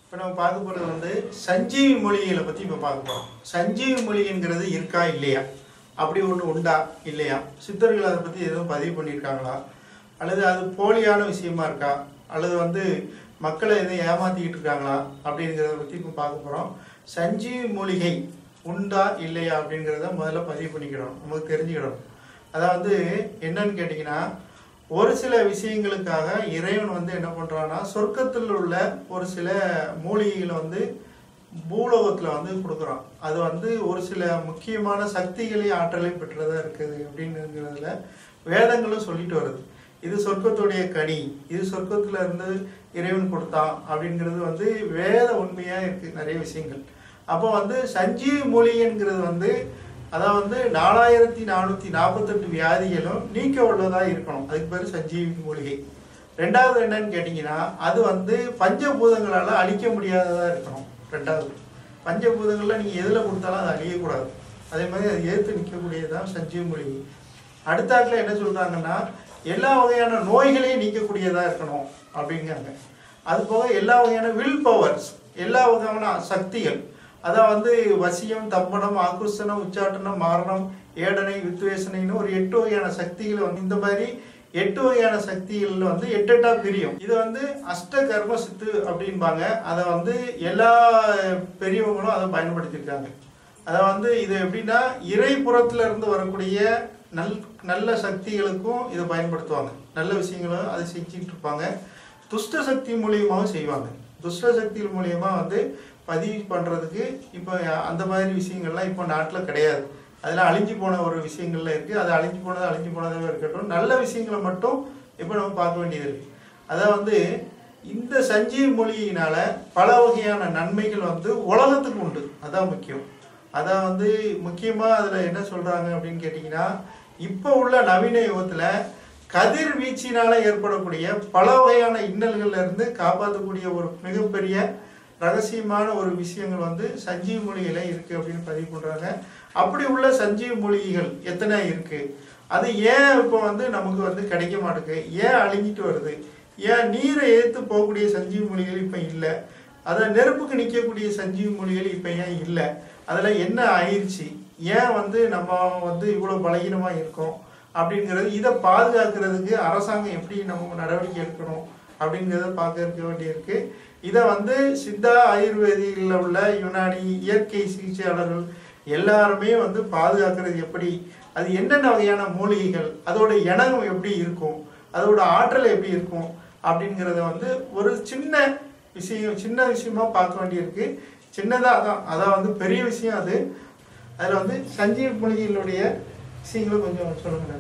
இப்போ நம்ம பார்க்க போகிறது வந்து சஞ்சீவி மொழிகளை பற்றி இப்போ பார்க்க போகிறோம் சஞ்சீவி மொழிங்கிறது இருக்கா இல்லையா அப்படி ஒன்று உண்டா இல்லையா சித்தர்கள் அதை பற்றி எதுவும் பதிவு பண்ணியிருக்காங்களா அல்லது அது போலியான விஷயமா இருக்கா அல்லது வந்து மக்களை எதுவும் ஏமாத்திக்கிட்டு இருக்காங்களா அப்படிங்கிறத பற்றி இப்போ பார்க்க போகிறோம் சஞ்சீவி மூலிகை உண்டா இல்லையா அப்படிங்கிறத முதல்ல பதிவு பண்ணிக்கிறோம் நமக்கு தெரிஞ்சுக்கிடணும் அதாவது என்னன்னு கேட்டிங்கன்னா ஒரு சில விஷயங்களுக்காக இறைவன் வந்து என்ன பண்றான்னா சொர்க்கத்தில் உள்ள ஒரு சில மூலிகைகளை வந்து பூலோகத்தில் வந்து கொடுக்குறான் அது வந்து ஒரு சில முக்கியமான சக்திகளையும் ஆற்றலையும் பெற்றதா இருக்குது அப்படிங்கிறதுல வேதங்களும் சொல்லிட்டு வருது இது சொர்க்கத்துடைய கனி இது சொர்க்கத்துல இருந்து இறைவன் கொடுத்தான் அப்படிங்கிறது வந்து வேத உண்மையா இருக்கு நிறைய விஷயங்கள் அப்போ வந்து சஞ்சீவி மூலிகைங்கிறது வந்து அதான் வந்து நாலாயிரத்தி நானூற்றி நாற்பத்தெட்டு வியாதிகளும் நீக்க உள்ளதா இருக்கணும் அதுக்கு பேர் சஞ்சீவி மூலிகை ரெண்டாவது என்னன்னு கேட்டிங்கன்னா அது வந்து பஞ்சபூதங்களால் அழிக்க முடியாததா இருக்கணும் ரெண்டாவது பஞ்சபூதங்கள்ல நீங்கள் எதில் கொடுத்தாலும் அது அழியக்கூடாது அதே மாதிரி அது ஏற்று நிற்கக்கூடியதுதான் சஞ்சீவி மூலிகை அடுத்தாக்கில் என்ன சொல்கிறாங்கன்னா எல்லா வகையான நோய்களையும் நீக்கக்கூடியதாக இருக்கணும் அப்படிங்கிறாங்க அது போக எல்லா வகையான வில் பவர்ஸ் எல்லா வகையான சக்திகள் அதான் வந்து வசியம் தம்பனம் ஆக்குர்ஷனம் உச்சாட்டனம் மாரணம் ஏடனை வித்வேசனைன்னு ஒரு எட்டு வகையான சக்திகள் வந்து இந்த மாதிரி எட்டு வகையான சக்திகள் வந்து எட்டு எட்டா பிரியும் இது வந்து அஷ்ட கர்ம சித்து அப்படின்பாங்க அதை வந்து எல்லா பெரியவங்களும் அதை பயன்படுத்தியிருக்காங்க அதை வந்து இது எப்படின்னா இறைப்புறத்துல இருந்து வரக்கூடிய நல் நல்ல சக்திகளுக்கும் இதை பயன்படுத்துவாங்க நல்ல விஷயங்களும் அதை செஞ்சுட்டு இருப்பாங்க துஷ்ட சக்தி மூலியமாகவும் செய்வாங்க துஷ்ட சக்திகள் மூலியமா வந்து பதிவு பண்ணுறதுக்கு இப்போ அந்த மாதிரி விஷயங்கள்லாம் இப்போ நாட்டில் கிடையாது அதெல்லாம் அழிஞ்சு போன ஒரு விஷயங்கள்ல இருக்குது அது அழிஞ்சு போனது அழிஞ்சு போனதாகவே இருக்கட்டும் நல்ல விஷயங்களை மட்டும் இப்போ நம்ம பார்க்க வேண்டியது இருக்கு அதான் வந்து இந்த சஞ்சீவ் மொழியினால பல வகையான நன்மைகள் வந்து உலகத்துக்கு உண்டு அதான் முக்கியம் அதான் வந்து முக்கியமாக அதில் என்ன சொல்கிறாங்க அப்படின்னு கேட்டிங்கன்னா இப்போ உள்ள நவீன யுகத்தில் கதிர்வீச்சினால ஏற்படக்கூடிய பல வகையான இன்னல்கள்ல இருந்து காப்பாற்றக்கூடிய ஒரு மிகப்பெரிய ரகசியமான ஒரு விஷயங்கள் வந்து சஞ்சீவ் மூலிகையில இருக்கு அப்படின்னு பதிவு பண்றாங்க அப்படி உள்ள சஞ்சீவ் மூலிகைகள் எத்தனை இருக்கு அது ஏன் இப்போ வந்து நமக்கு வந்து கிடைக்க மாட்டேங்குது ஏன் அழிஞ்சிட்டு வருது ஏன் நீரை ஏற்று போகக்கூடிய சஞ்சீவ் மூலிகைகள் இப்போ இல்லை அதை நெருப்புக்கு நிற்கக்கூடிய சஞ்சீவ் மூலிகைகள் இப்போ ஏன் இல்லை அதில் என்ன ஆயிடுச்சு ஏன் வந்து நம்ம வந்து இவ்வளோ பலகீனமாக இருக்கோம் அப்படிங்கிறது இதை பாதுகாக்கிறதுக்கு அரசாங்கம் எப்படி நம்ம நடவடிக்கை எடுக்கணும் அப்படிங்கிறத பார்க்க இருக்க வேண்டியிருக்கு இதை வந்து சித்தா ஆயுர்வேதிகளில் உள்ள யுனானி இயற்கை சிகிச்சையாளர்கள் எல்லாருமே வந்து பாதுகாக்கிறது எப்படி அது என்னென்ன வகையான மூலிகைகள் அதோட இணகம் எப்படி இருக்கும் அதோட ஆற்றல் எப்படி இருக்கும் அப்படிங்கிறத வந்து ஒரு சின்ன விஷயம் சின்ன விஷயமா பார்க்க வேண்டியிருக்கு சின்னதாக தான் அதான் வந்து பெரிய விஷயம் அது அதில் வந்து சஞ்சீவ் மூலிகைகளுடைய விஷயங்களும் கொஞ்சம் சொல்லுங்க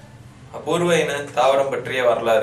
அபூர்வ இன தாவரம் பற்றிய வரலாறு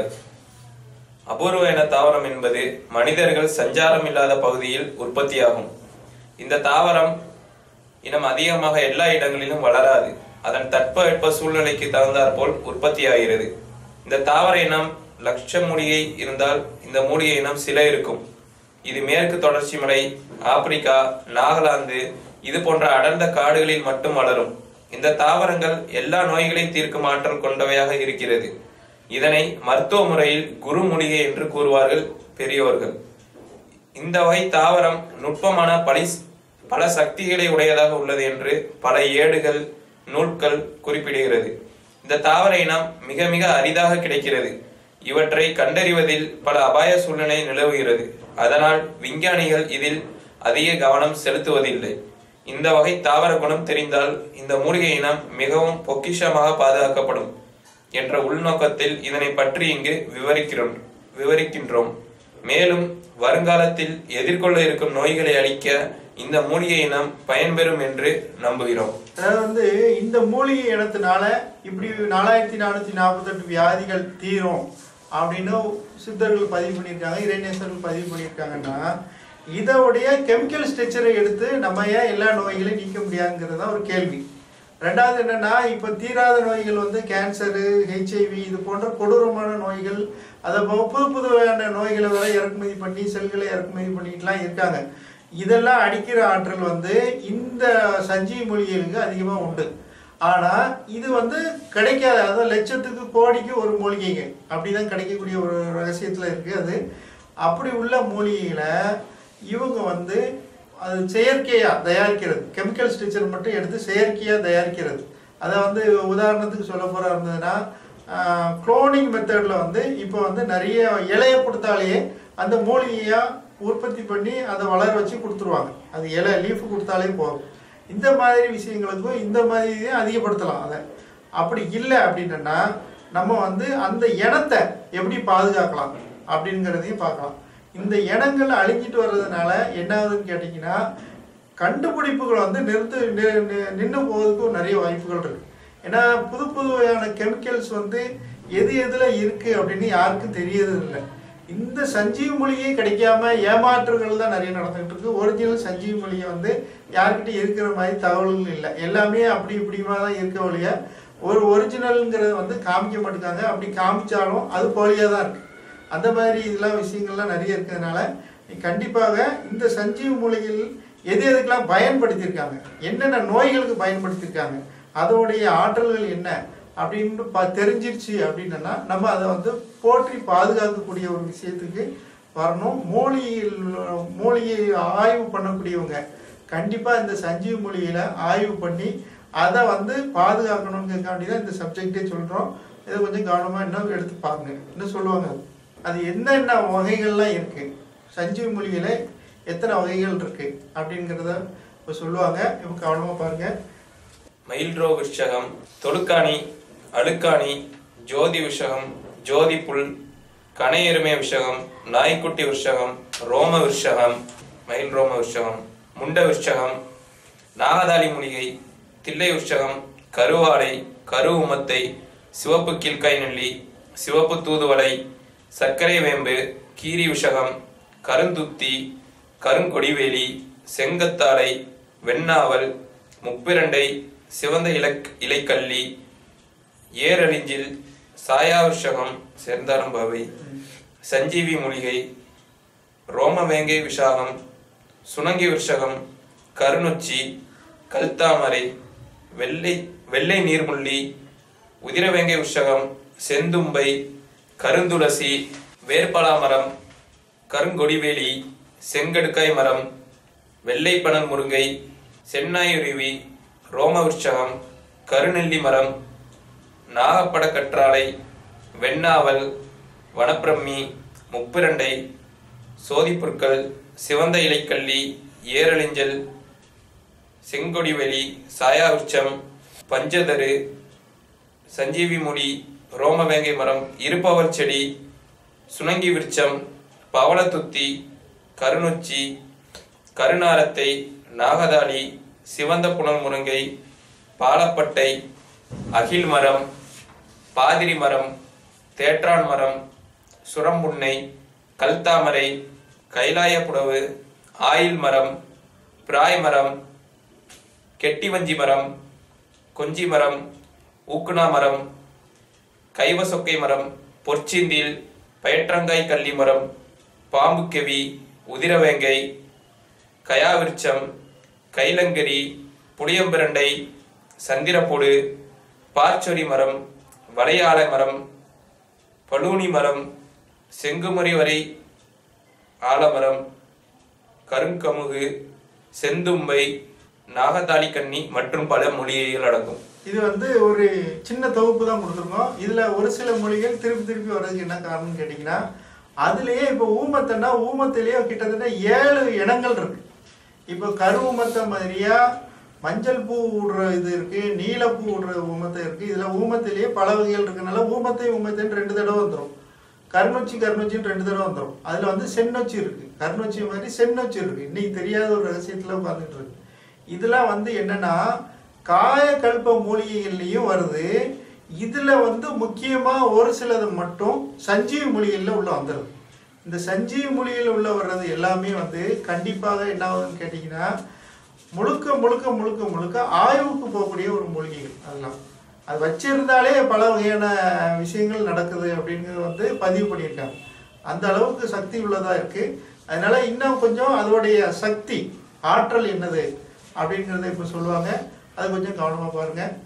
அபூர்வ இன தாவரம் என்பது மனிதர்கள் சஞ்சாரம் இல்லாத பகுதியில் உற்பத்தியாகும் இந்த தாவரம் இனம் அதிகமாக எல்லா இடங்களிலும் வளராது அதன் தட்பவெட்ப சூழ்நிலைக்கு தகுந்தாற்போல் உற்பத்தியாகிறது இந்த தாவர இனம் லட்ச மூலிகை இருந்தால் இந்த மூலிகை இனம் சில இருக்கும் இது மேற்கு தொடர்ச்சி மலை ஆப்பிரிக்கா நாகாலாந்து இது போன்ற அடர்ந்த காடுகளில் மட்டும் வளரும் இந்த தாவரங்கள் எல்லா நோய்களையும் தீர்க்கும் ஆற்றல் கொண்டவையாக இருக்கிறது இதனை மருத்துவ முறையில் குரு மூலிகை என்று கூறுவார்கள் பெரியோர்கள் இந்த வகை தாவரம் நுட்பமான பலி பல சக்திகளை உடையதாக உள்ளது என்று பல ஏடுகள் நூல்கள் குறிப்பிடுகிறது இந்த தாவர இனம் மிக மிக அரிதாக கிடைக்கிறது இவற்றை கண்டறிவதில் பல அபாய சூழ்நிலை நிலவுகிறது அதனால் விஞ்ஞானிகள் இதில் அதிக கவனம் செலுத்துவதில்லை இந்த வகை தாவர குணம் தெரிந்தால் இந்த மூலிகை இனம் மிகவும் பொக்கிஷமாக பாதுகாக்கப்படும் என்ற உள்நோக்கத்தில் இதனை பற்றி இங்கு விவரிக்கிறோம் விவரிக்கின்றோம் மேலும் வருங்காலத்தில் எதிர்கொள்ள இருக்கும் நோய்களை அழிக்க இந்த மூலிகை இனம் பயன்பெறும் என்று நம்புகிறோம் அதாவது வந்து இந்த மூலிகை இனத்தினால இப்படி நாலாயிரத்தி நானூற்றி நாற்பத்தெட்டு வியாதிகள் தீரும் அப்படின்னு சித்தர்கள் பதிவு பண்ணியிருக்காங்க இறைநேசர்கள் பதிவு பண்ணியிருக்காங்கன்னா இதோடைய கெமிக்கல் ஸ்ட்ரக்சரை எடுத்து நம்ம ஏன் எல்லா நோய்களையும் நீக்க முடியாதுங்கிறது தான் ஒரு கேள்வி ரெண்டாவது என்னன்னா இப்போ தீராத நோய்கள் வந்து கேன்சரு ஹெச்ஐவி இது போன்ற கொடூரமான நோய்கள் அதை போக புது புது வகையான நோய்களை வர இறக்குமதி பண்ணி செல்களை இறக்குமதி பண்ணிட்டுலாம் இருக்காங்க இதெல்லாம் அடிக்கிற ஆற்றல் வந்து இந்த சஞ்சீவி மூலிகைகளுக்கு அதிகமாக உண்டு ஆனால் இது வந்து கிடைக்காத அதாவது லட்சத்துக்கு கோடிக்கு ஒரு மூலிகைங்க அப்படிதான் கிடைக்கக்கூடிய ஒரு ரகசியத்தில் இருக்குது அது அப்படி உள்ள மூலிகைகளை இவங்க வந்து அது செயற்கையாக தயாரிக்கிறது கெமிக்கல் ஸ்ட்ரக்சர் மட்டும் எடுத்து செயற்கையாக தயாரிக்கிறது அதை வந்து உதாரணத்துக்கு சொல்ல போகிறா இருந்ததுன்னா குளோனிங் மெத்தடில் வந்து இப்போ வந்து நிறைய இலையை கொடுத்தாலேயே அந்த மூலிகையாக உற்பத்தி பண்ணி அதை வளர வச்சு கொடுத்துருவாங்க அது இலை லீஃப் கொடுத்தாலே போதும் இந்த மாதிரி விஷயங்களுக்கும் இந்த மாதிரி இதையும் அதிகப்படுத்தலாம் அதை அப்படி இல்லை அப்படின்னா நம்ம வந்து அந்த இனத்தை எப்படி பாதுகாக்கலாம் அப்படிங்கிறதையும் பார்க்கலாம் இந்த இனங்கள் அழிஞ்சிட்டு வர்றதுனால என்ன ஆகுதுன்னு கேட்டிங்கன்னா கண்டுபிடிப்புகள் வந்து நிறுத்து நி- நி- நின்று போவதுக்கும் நிறைய வாய்ப்புகள் இருக்கு ஏன்னா புது புது வகையான கெமிக்கல்ஸ் வந்து எது எதில் இருக்கு அப்படின்னு யாருக்கும் தெரியறது இல்லை இந்த சஞ்சீவ மொழியே கிடைக்காம ஏமாற்றுகள் தான் நிறைய நடந்துகிட்டு இருக்கு ஒரிஜினல் சஞ்சீவ மொழியை வந்து யார்கிட்ட இருக்கிற மாதிரி தகவல்கள் இல்லை எல்லாமே அப்படி இப்படிமா தான் இருக்க வழிய ஒரு ஒரிஜினல்ங்கிறத வந்து காமிக்க மாட்டேங்காங்க அப்படி காமிச்சாலும் அது போலியாக தான் இருக்கு அந்த மாதிரி இதெல்லாம் விஷயங்கள்லாம் நிறைய இருக்கிறதுனால கண்டிப்பாக இந்த சஞ்சீவ மூலிகைகள் எது எதுக்கெல்லாம் பயன்படுத்தியிருக்காங்க என்னென்ன நோய்களுக்கு பயன்படுத்தியிருக்காங்க அதோடைய ஆற்றல்கள் என்ன அப்படின்னு பா தெரிஞ்சிருச்சு அப்படின்னா நம்ம அதை வந்து போற்றி பாதுகாக்கக்கூடிய ஒரு விஷயத்துக்கு வரணும் மூலிகையில் மூலிகை ஆய்வு பண்ணக்கூடியவங்க கண்டிப்பாக இந்த சஞ்சீவ மூலிகையில் ஆய்வு பண்ணி அதை வந்து பாதுகாக்கணுங்கிறதுக்காண்டி தான் இந்த சப்ஜெக்டே சொல்கிறோம் இதை கொஞ்சம் கவனமாக இன்னும் எடுத்து பாருங்க என்ன சொல்லுவாங்க அது என்னென்ன வகைகள்லாம் இருக்குது சஞ்சீவ மூலிகையில் எத்தனை வகைகள் இருக்குது அப்படிங்கிறத இப்போ சொல்லுவாங்க இப்போ கவனமாக பாருங்கள் மயில்ரோ விருஷகம் தொழுக்காணி அழுக்காணி ஜோதி விஷகம் ஜோதி புல் கனையெருமை விஷகம் நாய்க்குட்டி விஷகம் ரோம விஷகம் மயில் ரோம விஷகம் முண்ட விஷகம் நாகதாளி மூலிகை தில்லை விஷகம் கருவாடை கரு உமத்தை சிவப்பு கீழ்காய் நெல்லி சிவப்பு தூதுவளை சர்க்கரை வேம்பு கீரி விஷகம் கருந்துத்தி கருங்கொடிவேலி செங்கத்தாழை வெண்ணாவல் முப்பிரண்டை சிவந்த இலக் இலைக்கல்லி ஏரழிஞ்சில் சாயாவிஷகம் சேர்ந்தாரம்பாவை சஞ்சீவி மூலிகை ரோமவேங்கை விஷாகம் சுணங்கி விஷகம் கருநொச்சி கல்தாமரை வெள்ளை வெள்ளை நீர்முள்ளி உதிரவேங்கை விஷகம் செந்தும்பை கருந்துளசி வேர்பலா மரம் கருங்கொடிவேலி செங்கடுக்காய் மரம் வெள்ளைப்பணல் முருங்கை சென்னாயுருவி ரோமவிருட்சகம் கருநெல்லி மரம் நாகப்பட கற்றாழை வெண்ணாவல் வனப்பிரம்மி முப்பிரண்டை சோதிப்புற்கள் சிவந்த இலைக்கல்லி ஏரழிஞ்சல் செங்கொடிவெளி சாயாவிருட்சம் பஞ்சதரு சஞ்சீவி முடி ரோமவேங்கை மரம் இருப்பவர் செடி சுணங்கி விருட்சம் பவளத்துத்தி கருநொச்சி கருநாரத்தை நாகதாளி சிவந்த புனல் முருங்கை பாலப்பட்டை அகில் மரம் பாதிரி மரம் தேற்றான் மரம் சுரம்புன்னை கல்தாமரை கைலாய புடவு ஆயில் மரம் பிராய் மரம் கெட்டிவஞ்சி மரம் கொஞ்சி மரம் ஊக்குனா மரம் கைவசொக்கை மரம் பொற்சிந்தில் பயற்றங்காய் கள்ளி மரம் பாம்புக்கெவி உதிரவேங்கை கயாவிருச்சம் கைலங்கரி புளியம்பிரண்டை சந்திரப்பொடு பார்ச்சொரி மரம் வளையாள மரம் பலூனி மரம் செங்குமரி வரை ஆலமரம் கருங்கமுகு செந்தும்பை நாகதாளி கன்னி மற்றும் பல மூலிகைகள் அடங்கும் இது வந்து ஒரு சின்ன தொகுப்பு தான் கொடுத்துருக்கோம் இதில் ஒரு சில மொழிகள் திருப்பி திருப்பி வர்றதுக்கு என்ன காரணம்னு கேட்டிங்கன்னா அதுலேயே இப்போ ஊமத்தைன்னா ஊமத்திலேயே கிட்டத்தட்ட ஏழு இனங்கள் இருக்கு இப்போ கரு ஊமத்தை மாதிரியா மஞ்சள் பூ விடுற இது இருக்கு நீலப்பூ விடுற ஊமத்தை இருக்கு இதில் ஊமத்திலேயே பல வகைகள் இருக்கனால ஊமத்தை ஊமத்தைன்னு ரெண்டு தடவை வந்துடும் கருநொச்சி கருநொச்சின்னு ரெண்டு தடவை வந்துடும் அதில் வந்து செந்நொச்சி இருக்கு கருநொச்சி மாதிரி செந்நொச்சி இருக்கு இன்னைக்கு தெரியாத ஒரு ரகசியத்தில் உட்காந்துட்டு இருக்கு இதெல்லாம் வந்து என்னன்னா காயக்கல்ப மூலிகைகள்லையும் வருது இதுல வந்து முக்கியமா ஒரு சிலது மட்டும் சஞ்சீவி மூலிகையில் உள்ள வந்துடுது இந்த சஞ்சீவி மூலிகையில் உள்ள வர்றது எல்லாமே வந்து கண்டிப்பாக என்ன ஆகுதுன்னு கேட்டிங்கன்னா முழுக்க முழுக்க முழுக்க முழுக்க ஆய்வுக்கு போகக்கூடிய ஒரு மூலிகைகள் அதெல்லாம் அது வச்சிருந்தாலே பல வகையான விஷயங்கள் நடக்குது அப்படிங்கிறது வந்து பதிவு பண்ணியிருக்காங்க அந்த அளவுக்கு சக்தி உள்ளதா இருக்கு அதனால இன்னும் கொஞ்சம் அதோடைய சக்தி ஆற்றல் என்னது அப்படிங்கிறத இப்போ சொல்லுவாங்க அது கொஞ்சம் கவனமாக பாருங்க